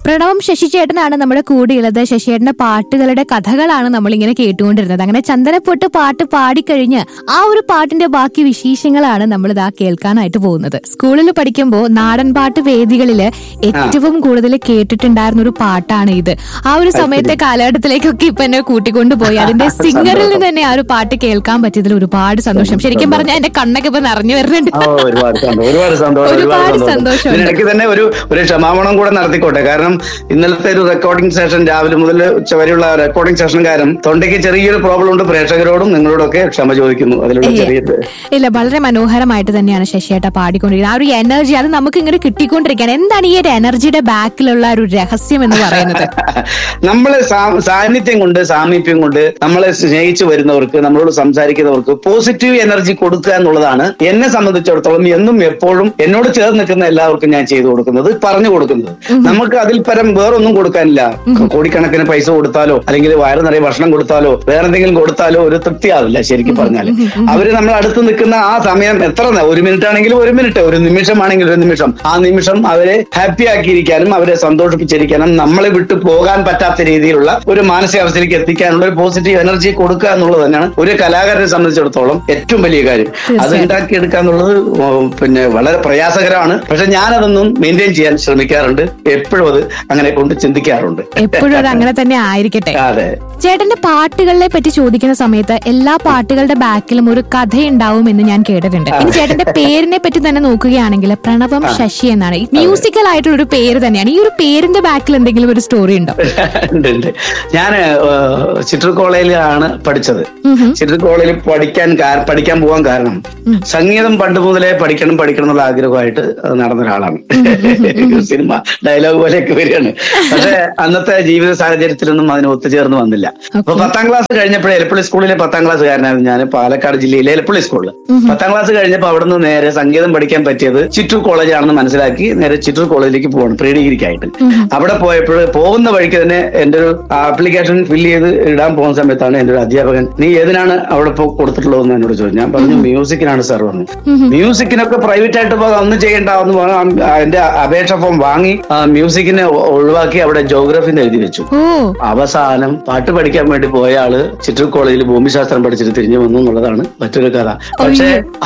പ്രണവം ശശിചേട്ടനാണ് നമ്മുടെ കൂടെയുള്ളത് ശശിചേട്ടന്റെ പാട്ടുകളുടെ കഥകളാണ് നമ്മൾ ഇങ്ങനെ കേട്ടുകൊണ്ടിരുന്നത് അങ്ങനെ ചന്ദനപ്പൊട്ട് പാട്ട് പാടിക്കഴിഞ്ഞ് ആ ഒരു പാട്ടിന്റെ ബാക്കി വിശേഷങ്ങളാണ് നമ്മൾ ഇതാ കേൾക്കാനായിട്ട് പോകുന്നത് സ്കൂളിൽ പഠിക്കുമ്പോൾ നാടൻ പാട്ട് വേദികളിൽ ഏറ്റവും കൂടുതൽ കേട്ടിട്ടുണ്ടായിരുന്ന ഒരു പാട്ടാണ് ഇത് ആ ഒരു സമയത്തെ കാലഘട്ടത്തിലേക്കൊക്കെ ഇപ്പൊ എന്നെ കൂട്ടിക്കൊണ്ടുപോയി അതിന്റെ സിംഗറിൽ നിന്ന് തന്നെ ആ ഒരു പാട്ട് കേൾക്കാൻ പറ്റിയതിൽ ഒരുപാട് സന്തോഷം ശരിക്കും പറഞ്ഞാൽ എന്റെ കണ്ണൊക്കെ ഇപ്പൊ നിറഞ്ഞു വരുന്നുണ്ട് ഓ, ഒരുപാട് സന്തോഷം ഒരുപാട് സന്തോഷം ഒരുപാട് ഒരുപാട് സന്തോഷം സന്തോഷമുണ്ട്. ഇതിനിടയ്ക്ക് തന്നെ ഒരു ഒരു ക്ഷമാപണം കൂടെ നടത്തിക്കോട്ടെ കാരണം ഇന്നലത്തെ ഒരു റെക്കോർഡിംഗ് സെഷൻ രാവിലെ മുതൽ ഉച്ച വരെയുള്ള റെക്കോർഡിംഗ് സെഷൻ കാരണം തൊണ്ടയ്ക്ക് ചെറിയൊരു പ്രോബ്ലം ഉണ്ട് പ്രേക്ഷകരോടും നിങ്ങളോടൊക്കെ ക്ഷമ ചോദിക്കുന്നു അതിലുള്ള ഏയ്. ചെറിയ ഇല്ല വളരെ മനോഹരമായിട്ട് തന്നെയാണ് ശശിയേട്ട പാടിക്കൊണ്ടിരിക്കുന്നത് ആ ഒരു എനർജി അത് നമുക്ക് ഇങ്ങനെ കിട്ടിക്കൊണ്ടിരിക്കുകയാണ് എന്താണ് ഈ ഒരു എനർജിയുടെ ബാക്കിലുള്ള ഒരു രഹസ്യം എന്ന് പറയുന്നത് നമ്മളെ സാ- സാന്നിധ്യം കൊണ്ട് സാമീപ്യം കൊണ്ട് നമ്മളെ സ്നേഹിച്ചു വരുന്നവർക്ക് നമ്മളോട് സംസാരിക്കുന്നവർക്ക് പോസിറ്റീവ് എനർജി കൊടുക്കുക എന്നുള്ളതാണ് എന്നെ സംബന്ധിച്ചിടത്തോളം എന്നും എപ്പോഴും എന്നോട് ചേർന്ന് നിൽക്കുന്ന എല്ലാവർക്കും ഞാൻ ചെയ്തു കൊടുക്കുന്നത് പറഞ്ഞു കൊടുക്കുന്നത് നമുക്ക് അതിൽ പരം വേറൊന്നും കൊടുക്കാനില്ല കോടിക്കണക്കിന് പൈസ കൊടുത്താലോ അല്ലെങ്കിൽ വയറ് നിറയെ ഭക്ഷണം കൊടുത്താലോ വേറെ എന്തെങ്കിലും കൊടുത്താലോ ഒരു തൃപ്തിയാവില്ല ശരിക്കും പറഞ്ഞാൽ അവര് നമ്മൾ അടുത്ത് നിൽക്കുന്ന ആ സമയം എത്ര ന- ഒരു മിനിറ്റ് ആണെങ്കിലും ഒരു മിനിറ്റ് ഒരു നിമിഷമാണെങ്കിൽ ഒരു നിമിഷം ആ നിമിഷം അവരെ ഹാപ്പി ആക്കിയിരിക്കാനും അവരെ സന്തോഷിപ്പിച്ചിരിക്കാനും നമ്മളെ വിട്ടു പോകാൻ പറ്റാത്ത രീതിയിലുള്ള ഒരു മാനസികാവസ്ഥയിലേക്ക് എത്തിക്കാനുള്ള ഒരു പോസിറ്റീവ് എനർജി കൊടുക്കുക എന്നുള്ളത് തന്നെയാണ് ഒരു കലാകാരനെ സംബന്ധിച്ചിടത്തോളം ഏറ്റവും വലിയ കാര്യം അത് തീർച്ചയായും. ഉണ്ടാക്കിയെടുക്കുക എന്നുള്ളത് ഉം, പിന്നെ വളരെ പ്രയാസകരമാണ് പക്ഷെ ഞാനതൊന്നും മെയിൻറ്റെയിൻ ചെയ്യാൻ ശ്രമിക്കാറുണ്ട് എപ്പോഴും അത് അങ്ങനെ കൊണ്ട് ചിന്തിക്കാറുണ്ട് എപ്പോഴും അത് അങ്ങനെ തന്നെ ആയിരിക്കട്ടെ അതെ ചേട്ടന്റെ പാട്ടുകളെ പറ്റി ചോദിക്കുന്ന സമയത്ത് എല്ലാ പാട്ടുകളുടെ ബാക്കിലും ഒരു കഥയുണ്ടാവും എന്ന് ഞാൻ കേട്ടിട്ടുണ്ട് ഇനി ചേട്ടന്റെ പേരിനെ പറ്റി തന്നെ നോക്കുകയാണെങ്കിൽ പ്രണവം ശശി എന്നാണ് മ്യൂസിക്കൽ ആയിട്ടുള്ള ഒരു പേര് തന്നെയാണ് ഈ ഒരു പേരിന്റെ ബാക്കിൽ എന്തെങ്കിലും ഒരു സ്റ്റോറി ഉണ്ടോ ഉണ്ട് ഉണ്ട് ഞാൻ ചിറ്റൂർ കോളേജിലാണ് പഠിച്ചത് ചിറ്റൂർ കോളേജിൽ പഠിക്കാൻ കാര- പഠിക്കാൻ പോകാൻ കാരണം സംഗീതം പണ്ട് മുതലേ പഠിക്കണം പഠിക്കണം എന്നുള്ള ആഗ്രഹമായിട്ട് നടന്ന ഒരാളാണ് സിനിമ ഡയലോഗ് പോലെയൊക്കെ വരികയാണ് പക്ഷെ അന്നത്തെ ജീവിത സാഹചര്യത്തിലൊന്നും അതിന് ഒത്തുചേർന്ന് വന്നില്ല അപ്പൊ പത്താം ക്ലാസ് കഴിഞ്ഞപ്പോഴേ എലപ്പള്ളി സ്കൂളിലെ പത്താം ക്ലാസ് കാരനായിരുന്നു ഞാൻ പാലക്കാട് ജില്ലയിലെ എലപ്പള്ളി സ്കൂളിൽ പത്താം ക്ലാസ് കഴിഞ്ഞപ്പോൾ അവിടെ നിന്ന് നേരെ സംഗീതം പഠിക്കാൻ പറ്റിയത് ചിറ്റൂർ കോളേജാണെന്ന് മനസ്സിലാക്കി നേരെ ചിറ്റൂർ കോളേജിലേക്ക് പോകണം പ്രീ ഡിഗ്രിക്കായിട്ട് അവിടെ പോയപ്പോൾ പോകുന്ന വഴിക്ക് തന്നെ എന്റെ ഒരു ആപ്ലിക്കേഷൻ ഫില്ല് ചെയ്ത് ഇടാൻ പോകുന്ന സമയത്താണ് എന്റെ ഒരു അധ്യാപകൻ നീ ഏതിനാണ് അവിടെ പോ കൊടുത്തിട്ടുള്ളതെന്ന് എന്നോട് ചോദിച്ചു ഞാൻ പറഞ്ഞു മ്യൂസിക്കിനാണ് സാർ പറഞ്ഞു മ്യൂസിക്കിനൊക്കെ പ്രൈവറ്റ് ആയിട്ട് പോകാം ഒന്നും ചെയ്യണ്ട എന്ന് പറഞ്ഞു ആ, എന്റെ അപേക്ഷ ഫോം വാങ്ങി ആ, മ്യൂസിക്കിനെ ഒ- ഒഴിവാക്കി അവിടെ ജോഗ്രഫി എഴുതി വെച്ചു ഓ അവസാനം പാട്ട് പഠിക്കാൻ വേണ്ടി പോയ ആള് ചിറ്റൂർ കോളേജിൽ ഭൂമിശാസ്ത്രം പഠിച്ചിട്ട് തിരിഞ്ഞു വന്നു എന്നുള്ളതാണ് മറ്റൊരു കഥ പക്ഷേ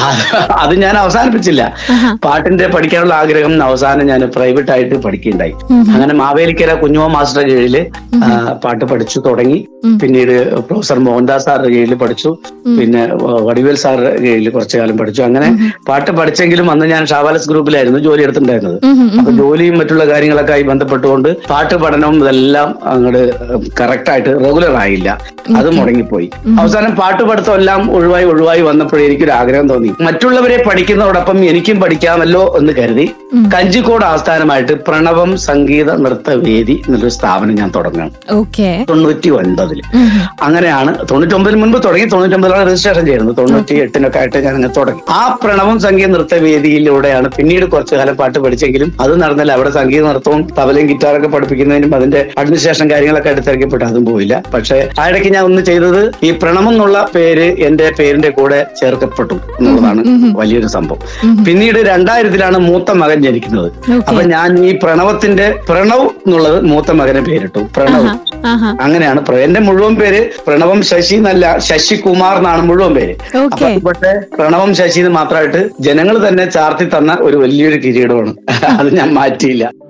അത് ഞാൻ അവസാനിപ്പിച്ചില്ല പാട്ടിന്റെ പഠിക്കാനുള്ള ആഗ്രഹം അവസാനം ഞാൻ പ്രൈവറ്റ് ആയിട്ട് പഠിക്കുകയുണ്ടായി അങ്ങനെ മാവേലിക്കര കുഞ്ഞുമ മാസ്റ്ററുടെ കീഴില് ആ, പാട്ട് പഠിച്ചു തുടങ്ങി പിന്നീട് പ്രൊഫസർ മോഹൻദാസ് സാറിന്റെ കീഴിൽ പഠിച്ചു പിന്നെ വ- വടിവേൽ സാറിന്റെ കീഴിൽ കുറച്ചു കാലം പഠിച്ചു അങ്ങനെ പാട്ട് പഠിച്ചെങ്കിലും അന്ന് ഞാൻ ഷാവാലസ് ഗ്രൂപ്പിലായിരുന്നു ജോലി എടുത്തിട്ടുണ്ടായിരുന്നത് അപ്പൊ ജോലിയും മറ്റുള്ള കാര്യങ്ങളൊക്കെ ആയി ബന്ധപ്പെട്ടുകൊണ്ട് പാട്ട് പഠനവും ഇതെല്ലാം അങ്ങോട്ട് കറക്റ്റ് ആയിട്ട് റെഗുലർ ആയില്ല അത് മുടങ്ങിപ്പോയി അവസാനം പാട്ട് പഠിത്തം എല്ലാം ഒഴിവായി ഒഴിവായി വന്നപ്പോഴേ എനിക്കൊരു ആഗ്രഹം തോന്നി മറ്റുള്ളവരെ പഠിക്കുന്നതോടൊപ്പം എനിക്കും പഠിക്കാമല്ലോ എന്ന് കരുതി കഞ്ചിക്കോട് ആസ്ഥാനമായിട്ട് പ്രണവം സംഗീത നൃത്ത വേദി എന്നൊരു സ്ഥാപനം ഞാൻ തുടങ്ങാണ് ഓക്കെ തൊണ്ണൂറ്റി ഒൻപതിൽ അങ്ങനെയാണ് തൊണ്ണൂറ്റി ഒമ്പതിന് മുൻപ് തുടങ്ങി തൊണ്ണൂറ്റി ഒമ്പതിലാണ് രജിസ്ട്രേഷൻ ചെയ്യുന്നത് തൊണ്ണൂറ്റി എട്ടിനൊക്കെ ആയിട്ട് ഞാൻ അങ്ങനെ തുടങ്ങി ആ പ്രണവം സംഗീത നൃത്ത വേദിയിലൂടെയാണ് പിന്നീട് കുറച്ചു കാലം പാട്ട് പഠിച്ചെങ്കിലും അത് നടന്നില്ല അവിടെ സംഗീത നൃത്തവും തബലയും ഗിറ്റാറൊക്കെ പഠിപ്പിക്കുന്നതിനും അതിന്റെ അഡ്മിനിസ്ട്രേഷൻ കാര്യങ്ങളൊക്കെ എടുത്തിറക്കപ്പെട്ട് അതും പോയില്ല പക്ഷെ ആ ഇടയ്ക്ക് ഞാൻ ഒന്ന് ചെയ്തത് ഈ പ്രണവം എന്നുള്ള പേര് എന്റെ പേരിന്റെ കൂടെ ചേർക്കപ്പെട്ടു എന്നുള്ളതാണ് വലിയൊരു സംഭവം പിന്നീട് രണ്ടായിരത്തിലാണ് മൂത്ത മകൻ ജനിക്കുന്നത് Okay. അപ്പൊ ഞാൻ ഈ പ്രണവത്തിന്റെ പ്രണവ് എന്നുള്ളത് മൂത്ത മകനെ പേരിട്ടു പ്രണവ് ആഹാ അങ്ങനെയാണ് പ്ര- എന്റെ മുഴുവൻ പേര് പ്രണവം ശശി എന്നല്ല ശശികുമാർ എന്നാണ് മുഴുവൻ പേര് ഓക്കെ അപ്പൊ പക്ഷേ പ്രണവം ശശി എന്ന് മാത്രമായിട്ട് ജനങ്ങൾ തന്നെ ചാർത്തി തന്ന ഒരു വലിയൊരു കിരീടമാണ് അത് ഞാൻ മാറ്റിയില്ല